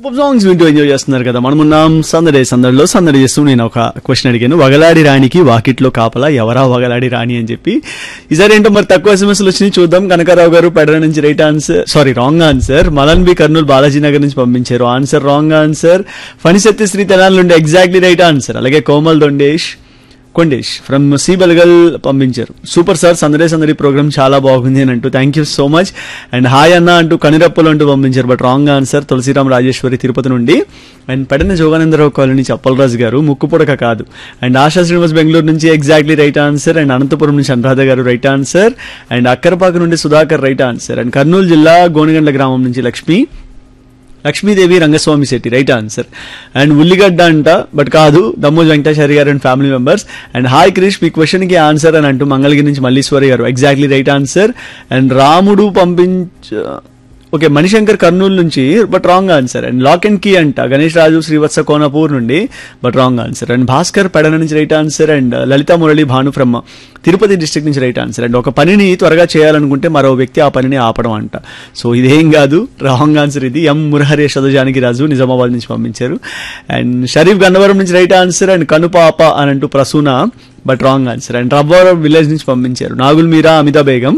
super songs వింటూ enjoy చేస్తున్నారు కదా మనం ఉన్నాం సందడి సందడిలో సందడి చేస్తూ నేను ఒక క్వశ్చన్ అడిగాను వగలాడి రాణికి వాకిట్లో కాపలా ఎవరా వగలాడి రాణి అని చెప్పి ఈసారి ఏంటో మరి తక్కువ ఎస్ఎంఎస్లు వచ్చినాయి చూద్దాం కనకారావు గారు పెడర నుంచి right answer sorry wrong answer మలన్ బి కర్నూలు బాలాజీ నగర్ నుంచి పంపించారు answer wrong answer Phanisetti Sri Tenali నుండి ఎగ్జాక్ట్లీ రైట్ ఆన్సర్ అలాగే కోమల్ దొండేష్ కొండేష్ ఫ్రమ్ సి బెల్గల్ పంపించారు సూపర్ సార్ సందడే సందడి ప్రోగ్రామ్ చాలా బాగుంది అని అంటూ thank you so much and hi అన్న అంటూ కనిరప్పలు అంటూ పంపించారు but wrong answer Tulasiram Rajeswari Tirupati నుండి అండ్ పెడన జోగానందరావు కాలనీ నుంచి అప్పలరాజు గారు ముక్కుపుడక కాదు అండ్ ఆశా శ్రీనివాస్ బెంగళూరు నుంచి exactly right answer and Anantapuram నుంచి అనురాధ గారు రైట్ ఆన్సర్ అండ్ అక్కరపాక నుండి Sudhakar right answer and Kurnool జిల్లా గోనగండ్ల గ్రామం నుంచి Lakshmi Lakshmidevi Rangaswamy Setty right answer and ఉల్లిగడ్డ అంట బట్ కాదు దమ్మోజ్ వెంకటేశ్వరి గారు and family members and hi Krish మీ క్వశ్చన్ కి ఆన్సర్ అని అంటూ మంగళగిరి నుంచి మల్లీశ్వరి గారు ఎగ్జాక్ట్లీ రైట్ ఆన్సర్ అండ్ రాముడు పంపించ ఓకే మణిశంకర్ కర్నూలు నుంచి but wrong answer and lock and key అంట గణేష్ రాజు శ్రీవత్స కోనపూర్ నుండి but wrong answer and Bhaskar Pedana నుంచి right answer and Lalitha Murali Bhanu from Tirupati district నుంచి రైట్ ఆన్సర్ అండ్ ఒక పనిని త్వరగా చేయాలనుకుంటే మరో వ్యక్తి ఆ పనిని ఆపడం అంట సో ఇదేం కాదు రాంగ్ ఆన్సర్ ఇది ఎం మురహరి జానకి రాజు నిజామాబాద్ నుంచి పంపించారు అండ్ షరీఫ్ గన్నవరం నుంచి రైట్ ఆన్సర్ అండ్ కనుపాప అని అంటూ Prasuna but wrong answer and Rabbavaram village నుంచి పంపించారు Nagul Meera Amitha Begum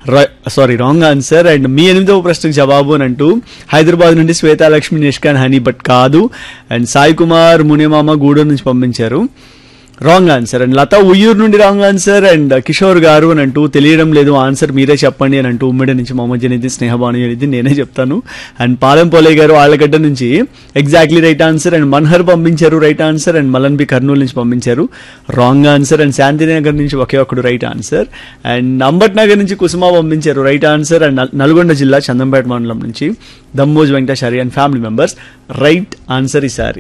sorry wrong answer and మీ ఎనిమిదవ ప్రశ్నకు జవాబు అని అంటూ హైదరాబాద్ నుండి శ్వేతాలక్ష్మి నిష్కాన్ హనీ బట్ కాదు అండ్ సాయి కుమార్ మునిమామ గూడూరు నుంచి పంపించారు wrong answer and Latha Uyyuru నుండి రాంగ్ ఆన్సర్ అండ్ కిషోర్ గారు అని అంటూ తెలియడం లేదు ఆన్సర్ మీరే చెప్పండి అని అంటూ ఉమ్మడి నుంచి మొహమ్మద్ జనీది స్నేహబాను జనీది నేనే చెప్తాను అండ్ పాలెం పోలే గారు ఆళ్ళగడ్డ నుంచి exactly right answer and Manhar పంపించారు రైట్ ఆన్సర్ అండ్ మలన్ బి కర్నూలు నుంచి పంపించారు రాంగ్ ఆన్సర్ అండ్ శాంతినగర్ నుంచి ఒకే ఒక్కడు right answer and Ambat Nagar నుంచి కుసుమ పంపించారు రైట్ ఆన్సర్ అండ్ నల్- నల్గొండ జిల్లా చందంపేట మండలం నుంచి Dammoj Venkateswari and family members right answer ఈసారి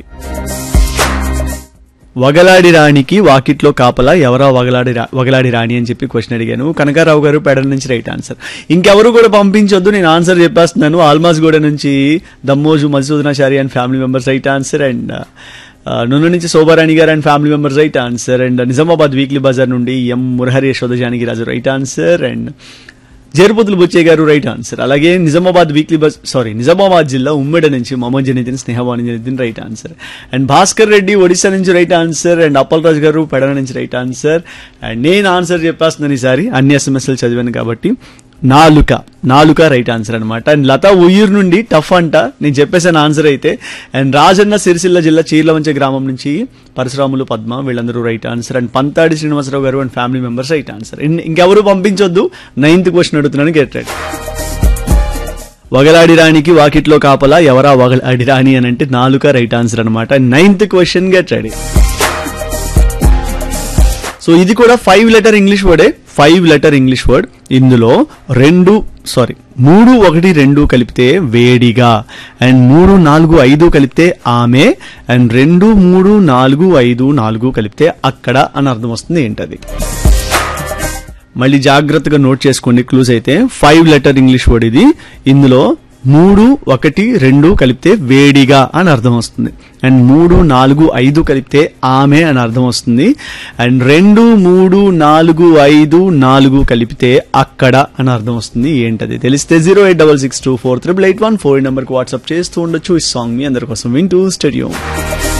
వగలాడి రాణికి వాకిట్లో కాపలా ఎవరా వగలాడి రా- వగలాడి రాణి అని చెప్పి క్వశ్చన్ అడిగాను కనకారావు గారు పెడల నుంచి రైట్ ఆన్సర్ ఇంకెవరు కూడా పంపించొద్దు నేను ఆన్సర్ చెప్పేస్తున్నాను ఆల్మాస్ గూడ నుంచి Dammoju Madhusudanachari and family members right answer and నూనె నుంచి శోభారాణి గారు and family members right answer and Nizamabad weekly బజార్ నుండి M Murahari Yashoda Janaki Raju right answer and జేరుపుతులు బుచ్చే గారు రైట్ ఆన్సర్ అలాగే Nizamabad weekly bus sorry Nizamabad జిల్లా ఉమ్మడి నుంచి Mohammed Janidin Snehavani Janidin right answer and Bhaskar Reddy Odisha నుంచి రైట్ ఆన్సర్ అండ్ అప్పలరాజు గారు పెడన నుంచి రైట్ ఆన్సర్ అండ్ నేను ఆన్సర్ చెప్పేస్తున్నాను ఈసారి అన్ని ఎస్ఎంఎస్లు చదివాను కాబట్టి నాలుక నాలుక రైట్ ఆన్సర్ అనమాట అండ్ లతా ఉయ్యూరు నుండి టఫ్ అంట నేను చెప్పేసాను ఆన్సర్ అయితే అండ్ రాజన్న సిరిసిల్ల జిల్లా చీర్లవంచ గ్రామం నుంచి పరశురాములు పద్మ వీళ్ళందరూ right answer and Panthadi Srinivasarao గారు and family members right answer ఇంకెవరు పంపించొద్దు నైన్త్ క్వశ్చన్ అడుగుతున్నాను గెట్ రైట్ వగలాడి రాణికి వాకిట్లో కాపలా ఎవరా వగలాడి రాణి అని అంటే నాలుక రైట్ ఆన్సర్ అనమాట ninth question get ready so ఇది కూడా ఫైవ్ లెటర్ ఇంగ్లీష్ వర్డే ఫైవ్ లెటర్ ఇంగ్లీష్ వర్డ్ ఇందులో రెండు సారీ మూడు ఒకటి రెండు కలిపితే వేడిగా అండ్ మూడు నాలుగు ఐదు కలిపితే ఆమె అండ్ రెండు మూడు నాలుగు ఐదు నాలుగు కలిపితే అక్కడ అని అర్థం వస్తుంది ఏంటది మళ్ళీ జాగ్రత్తగా నోట్ చేసుకోండి క్లూస్ అయితే ఫైవ్ లెటర్ ఇంగ్లీష్ వర్డ్ ఇది ఇందులో మూడు ఒకటి రెండు కలిపితే వేడిగా అని అర్థం వస్తుంది అండ్ మూడు నాలుగు ఐదు కలిపితే ఆమె అని అర్థం వస్తుంది అండ్ రెండు మూడు నాలుగు ఐదు నాలుగు కలిపితే అక్కడ అని అర్థం వస్తుంది ఏంటది తెలిస్తే zero eight double six two four triple eight one four నెంబర్కి వాట్సాప్ చేస్తూ ఉండొచ్చు ఈ సాంగ్ మీ అందరి కోసం వింటూ స్టడియో